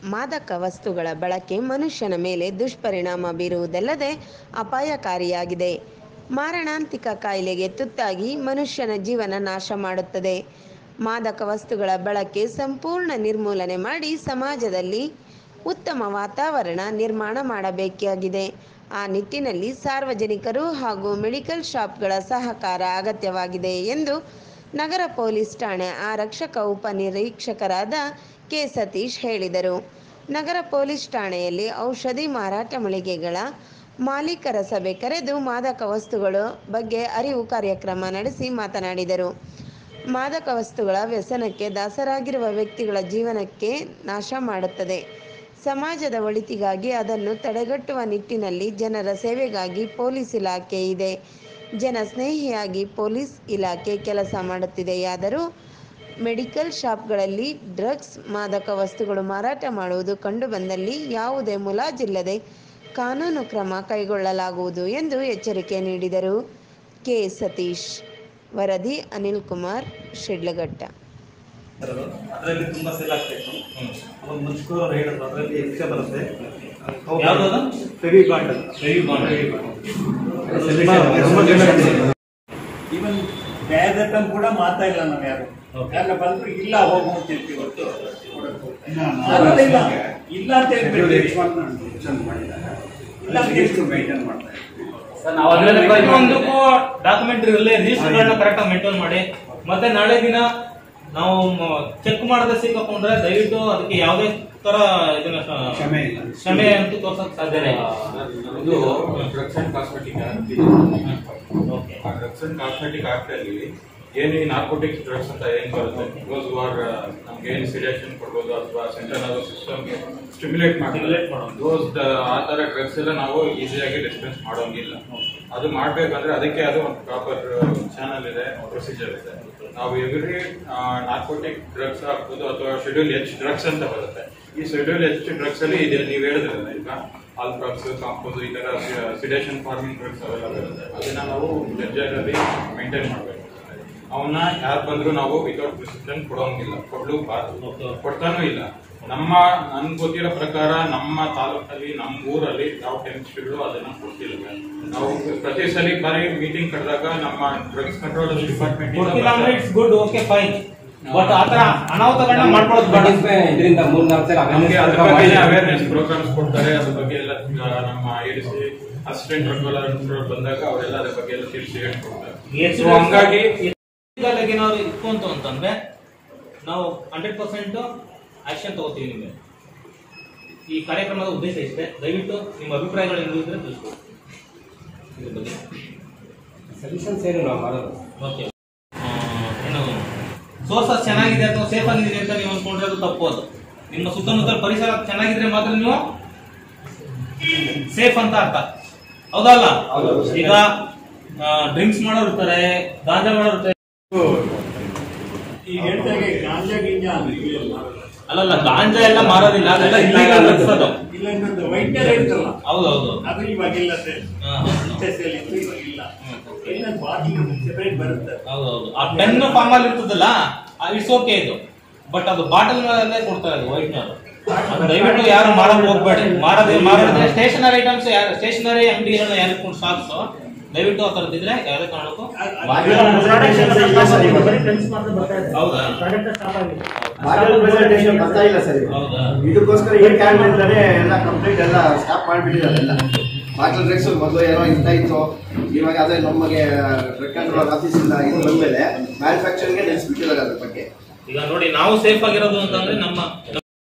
ಮಾದಕ ವಸ್ತುಗಳ ಬಳಕೆ ಮನುಷ್ಯನ ಮೇಲೆ ದುಷ್ಪರಿಣಾಮ ಬೀರುವುದಲ್ಲದೆ ಅಪಾಯಕಾರಿಯಾಗಿದೆ ಮಾರಣಾಂತಿಕ ಕಾಯಿಲೆಗೆ ತುತ್ತಾಗಿ ಮನುಷ್ಯನ ಜೀವನ ನಾಶ ಮಾಡುತ್ತದೆ ಮಾದಕ ವಸ್ತುಗಳ ಬಳಕೆ ಸಂಪೂರ್ಣ ನಿರ್ಮೂಲನೆ ಮಾಡಿ ಸಮಾಜದಲ್ಲಿ ಉತ್ತಮ ವಾತಾವರಣ ನಿರ್ಮಾಣ ಮಾಡಬೇಕಾಗಿದೆ ಆ ನಿಟ್ಟಿನಲ್ಲಿ ಸಾರ್ವಜನಿಕರು ಹಾಗೂ ಮೆಡಿಕಲ್ ಶಾಪ್ಗಳ ಸಹಕಾರ ಅಗತ್ಯವಾಗಿದೆ ಎಂದು ನಗರ ಪೊಲೀಸ್ ಠಾಣೆ ಆರಕ್ಷಕ ಉಪನಿರೀಕ್ಷಕರಾದ ಕೆ ಸತೀಶ್ ಹೇಳಿದರು ನಗರ ಪೊಲೀಸ್ ಠಾಣೆಯಲ್ಲಿ ಔಷಧಿ ಮಾರಾಟ ಮಳಿಗೆಗಳ ಮಾಲೀಕರ ಸಭೆ ಕರೆದು ಮಾದಕ ವಸ್ತುಗಳ ಬಗ್ಗೆ ಅರಿವು ಕಾರ್ಯಕ್ರಮ ನಡೆಸಿ ಮಾತನಾಡಿದರು ಮಾದಕ ವಸ್ತುಗಳ ವ್ಯಸನಕ್ಕೆ ದಾಸರಾಗಿರುವ ವ್ಯಕ್ತಿಗಳ ಜೀವನಕ್ಕೆ ನಾಶ ಮಾಡುತ್ತದೆ ಸಮಾಜದ ಒಳಿತಿಗಾಗಿ ಅದನ್ನು ತಡೆಗಟ್ಟುವ ನಿಟ್ಟಿನಲ್ಲಿ ಜನರ ಸೇವೆಗಾಗಿ ಪೊಲೀಸ್ ಇಲಾಖೆ ಇದೆ ಜನ ಸ್ನೇಹಿಯಾಗಿ ಪೊಲೀಸ್ ಇಲಾಖೆ ಕೆಲಸ ಮಾಡುತ್ತಿದೆಯಾದರೂ ಮೆಡಿಕಲ್ ಶಾಪ್ಗಳಲ್ಲಿ ಡ್ರಗ್ಸ್ ಮಾದಕ ವಸ್ತುಗಳು ಮಾರಾಟ ಮಾಡುವುದು ಕಂಡುಬಂದಲ್ಲಿ ಯಾವುದೇ ಮುಲಾಜಿಲ್ಲದೆ ಕಾನೂನು ಕ್ರಮ ಕೈಗೊಳ್ಳಲಾಗುವುದು ಎಂದು ಎಚ್ಚರಿಕೆ ನೀಡಿದರು ಕೆ ಸತೀಶ್ ವರದಿ ಅನಿಲ್ ಕುಮಾರ್ ಶಿಡ್ಲಘಟ್ಟ ಅದರಲ್ಲಿ ತುಂಬಾ ಸೇಲ್ ಆಗ್ತಿತ್ತು ಅವಾಗ ಮುಚ್ಕೋರ್ ಅವ್ರು ಹೇಳಿದ್ರು ಅದರಲ್ಲಿ ಎಕ್ಸ್ಟ್ರಾ ಬರುತ್ತೆ ಯಾವ್ದದು? Fevibond Fevi bond. Even bag ಕೂಡ ಮಾತಾ ಇಲ್ಲ ನಾವು ಯಾರು Okay. ಯಾರನ್ನ ಬಂದ್ರು ಇಲ್ಲ ಹೋಗು ಅಂತ ಹೇಳ್ತೀವಿ ಹೊರತು ಅದೆಲ್ಲ ಇಲ್ಲ ಇಲ್ಲ ಅಂತ ಹೇಳ್ಬಿಡ್ತೀವಿ ಇಲ್ಲ ಅಂತ ಹೇಳ್ತೀವಿ ಪ್ರತಿಯೊಂದಕ್ಕೂ ಡಾಕ್ಯುಮೆಂಟ್ರಿ ಇರಲಿ ರಿಜಿಸ್ಟರ್ಗಳನ್ನ ಕರೆಕ್ಟ್ ಆಗಿ ಮೇಂಟೈನ್ ಮಾಡಿ ಮತ್ತೆ ನಾಳೆ ದಿನ ನಾವು ಚೆಕ್ ಮಾಡದೆ ಸಿಕ್ಕಾಕೊಂಡ್ರೆ ದಯವಿಟ್ಟು ಅದಕ್ಕೆ ಯಾವುದೇ ತರ ಇದನ್ನ ಕ್ಷಮೆ ಇಲ್ಲ. ಕ್ಷಮೆ ಅಂತೂ ತೋರ್ಸಕ್ ಸಾಧ್ಯನೇ ಇಲ್ಲ ಇದು ಡ್ರಗ್ಸ್ ಅಂಡ್ ಕಾಸ್ಮೆಟಿಕ್ ಓಕೆ ಆ ಡ್ರಗ್ಸ್ ಅಂಡ್ ಕಾಸ್ಮೆಟಿಕ್ ಆಕ್ಟ್ ಅಲ್ಲಿ ಏನು ಈ ನಾರ್ಕೋಟಿಕ್ಸ್ ಡ್ರಗ್ಸ್ ಅಂತ ಏನ್ ಬರುತ್ತೆ ದೋಸ್ ಆರ್ ನಮ್ಗೆ ಏನು ಸಿಡೇಷನ್ ಕೊಡ್ಬೋದು ಅಥವಾ central nervous system stimulate Stimulate ಮಾಡೋದು. ದೋಸ್ ಆ ತರ ಡ್ರಗ್ಸ್ ಎಲ್ಲ ನಾವು ಈಸಿಯಾಗಿ ಡಿಸ್ಪೆನ್ಸ್ ಮಾಡೋಂಗಿಲ್ಲ ಅದು ಮಾಡ್ಬೇಕಂದ್ರೆ ಅದಕ್ಕೆ ಅದು ಒಂದು ಪ್ರಾಪರ್ ಚಾನಲ್ ಇದೆ ಪ್ರೊಸೀಜರ್ ಇದೆ ನಾವು ಎವ್ರಿ ನಾರ್ಕೋಟಿಕ್ ಡ್ರಗ್ಸ್ ಆಗ್ಬೋದು ಅಥವಾ ಶೆಡ್ಯೂಲ್ ಎಚ್ ಡ್ರಗ್ಸ್ ಅಂತ ಬರುತ್ತೆ ಈ ಶೆಡ್ಯೂಲ್ ಎಚ್ ಡ್ರಗ್ಸ್ ಅಲ್ಲಿ ಇದೆ ನೀವು ಹೇಳಿದ್ರಲ್ಲ ಈಗ ಆಲ್ ಡ್ರಗ್ಸ್ ಕಾಂಪೋಸ್ ಈ ತರ ಸಿಡೇಷನ್ ಫಾರ್ಮಿಂಗ್ ಡ್ರಗ್ಸ್ ಅವೆಲ್ಲ ಬರುತ್ತೆ ಅದನ್ನ ನಾವು ಲೆಡ್ಜರ್ ಅಲ್ಲಿ ಮೇಂಟೈನ್ ಮಾಡಬೇಕು ಅವನ್ನ ಯಾರು ಬಂದ್ರು ನಾವು ವಿತೌಟ್ ಪ್ರಿಸ್ಕ್ರಿಪ್ಷನ್ ಕೊಡೋಂಗಿಲ್ಲ ಕೊಡ್ಲೂಬಾರ್ದು ಕೊಡ್ತಾನೂ ಇಲ್ಲ ನಮ್ಮ ನನ್ ಗೊತ್ತಿರೋ ಪ್ರಕಾರ ನಮ್ಮ ತಾಲೂಕಲ್ಲಿ ನಮ್ಮ ಊರಲ್ಲಿ ಯಾವ ಕೆಮಿಸ್ಟ್ರಿಗಳು ಅದನ್ನ ಕೊಡ್ತಿಲ್ಲ ನಾವು ಪ್ರತಿ ಸಲ ಬಾರಿ ಮೀಟಿಂಗ್ ಕರೆದಾಗ ನಮ್ಮ ಡ್ರಗ್ಸ್ ಕಂಟ್ರೋಲ್ ಡಿಪಾರ್ಟ್ಮೆಂಟ್ ಗೊತ್ತಿಲ್ಲ ಅಂದ್ರೆ it's good okay fine but ಆತರ ಅನಾಹುತಗಳನ್ನ ಮಾಡ್ಕೊಳ್ಳೋದು ಬೇಡ ಇದರಿಂದ ಮೂರ್ ನಾಲ್ಕು ಸಲ ನಮಗೆ ಅದ್ರ ಬಗ್ಗೆ ಅವೇರ್ನೆಸ್ ಪ್ರೋಗ್ರಾಮ್ಸ್ ಕೊಡ್ತಾರೆ ಅದ್ರ ಬಗ್ಗೆ ಎಲ್ಲ ಆ, ನಮ್ಮ ಎಡಿಸಿ ಅಸಿಸ್ಟೆಂಟ್ ರೆಗ್ಯುಲರ್ ಬಂದಾಗ ಅವರೆಲ್ಲ ಅದ್ರ ಬಗ್ಗೆ ಎಲ್ಲ ತಿಳಿಸಿ ಹೇಳ್ಕೊಡ್ತಾರೆ ಸೊ ಹಂಗಾಗಿ ಇದಾದಾಗ ಏನಾದ್ರು ಇತ್ತು ಅಂತ ಅಂತಂದ್ರೆ ನಾವು ಹಂಡ್ರೆಡ್ ಪರ್ಸೆಂಟ್ ಆಕ್ಷನ್ ತಗೋತೀವಿ ನಿಮಗೆ ಈ ಕಾರ್ಯಕ್ರಮದ ಉದ್ದೇಶ ಇಷ್ಟೇ ದಯವಿಟ್ಟು ನಿಮ್ಮ ಅಭಿಪ್ರಾಯಗಳು ಏನು ಇದ್ರೆ ತಿಳಿಸ್ಕೊಡಿ ಇದ್ರ ಬಗ್ಗೆ ಸಜೆಷನ್ಸ್ ಏನು ನಾವು ಮಾಡೋದು ಓಕೆ ಏನು ಸೋರ್ಸಸ್ ಚೆನ್ನಾಗಿದೆ ಅಥವಾ ಸೇಫ್ ಆಗಿದೆ ಅಂತ ನೀವು ಅನ್ಕೊಂಡ್ರೆ ಅದು ತಪ್ಪು ಅದು ನಿಮ್ಮ ಸುತ್ತಮುತ್ತಲ ಪರಿಸರ ಚೆನ್ನಾಗಿದ್ರೆ ಮಾತ್ರ ನೀವು ಸೇಫ್ ಅಂತ ಅರ್ಥ ಹೌದಲ್ಲ ಈಗ ಡ್ರಿಂಕ್ಸ್ ಮಾಡೋರು ಇರ್ತಾರೆ ಗಾಂಜಾ ಮಾಡೋರು ಇರ್ತಾರೆ ಈಗ ಹೇಳ್ದಾಗೆ ಗಾಂಜಾ ಗಿಂಜಾ ಅಂದ್ರೆ ಇಲ್ಲ ಅಲ್ಲಲ್ಲ ಗಾಂಜಾ ಎಲ್ಲ ಮಾರೋದಿಲ್ಲ ಅದೆಲ್ಲ illegal drugs ಅದು ಇಲ್ಲ ಇನ್ನೊಂದು ವೈದ್ಯರು ಹೇಳ್ತಾರಲ್ಲ ಹೌದೌದು ಅದು ಇವಾಗಿಲ್ಲ ಸರ್ ಹಾ, ಹಾ, ಹಾ. ಮುಂಚೆ ಸೇಲ್ ಇತ್ತು ಇವಾಗಿಲ್ಲ ಇನ್ನೊಂದು ಬಾಟಲ್ ಸೆಪರೇಟ್ ಬರುತ್ತೆ ಹೌದೌದು ಆ ಪೆನ್ ಫಾರ್ಮ್ ಅಲ್ಲಿ ಇರ್ತದಲ್ಲ ಇಟ್ಸ್ ಓಕೆ ಇದು ಬಟ್ ಅದು ಬಾಟಲ್ ಮೇಲೆ ಕೊಡ್ತಾ ಇರೋದು ವೈಟ್ನರ್ ದಯವಿಟ್ಟು ಯಾರು ಮಾರಕ್ ಹೋಗ್ಬೇಡಿ ಮಾರೋದೇ ಮಾರೋದ್ರೆ ಸ್ಟೇಷನರಿ ಐಟಮ್ಸ್ ಯಾರು ಸ್ಟೇಷನರಿ ಅಂಗಡಿಗಳನ್ನ ಯಾರು ಕೊಂಡು ಸಾಕ್ಸೋ ದಯವಿಟ್ಟು ಆ ಥರದ್ದಿದ್ರೆ ಯಾವುದೇ ಕಾರಣಕ್ಕೂ ಹೌದಾ ಬಾಟಲ್ ಪ್ರೆಸೆಂಟೇಷನ್ ಬರ್ತಾ ಇಲ್ಲ ಸರ್ ಈಗ. ಹೌದಾ ಇದಕ್ಕೋಸ್ಕರ ಏನ್ ಕಾರಣದಿಂದಲೇ ಎಲ್ಲ ಕಂಪ್ಲೀಟ್ ಎಲ್ಲ ಸ್ಟಾಪ್ ಮಾಡಿಬಿಟ್ಟಿದ್ದಾರೆ ಎಲ್ಲ ಬಾಟಲ್ ಡ್ರಗ್ಸ್ ಮೊದಲು ಏನೋ ಇಂತ ಇತ್ತು ಇವಾಗ ಅದೇ ನಮಗೆ ಡ್ರಗ್ ಕಂಟ್ರೋಲ್ ಆಫೀಸ್ ಇಂದ ಇದು ಬಂದ್ಮೇಲೆ ಮ್ಯಾನುಫ್ಯಾಕ್ಚರಿಂಗ್ಗೆ ನಿಲ್ಲಿಸ್ಬಿಟ್ಟಿದ್ದಾರೆ ಅದ್ರ ಬಗ್ಗೆ ಈಗ ನೋಡಿ ನಾವು ಸೇಫ್ ಆಗಿರೋದು ಅಂತಂದ್ರೆ ನಮ್ಮ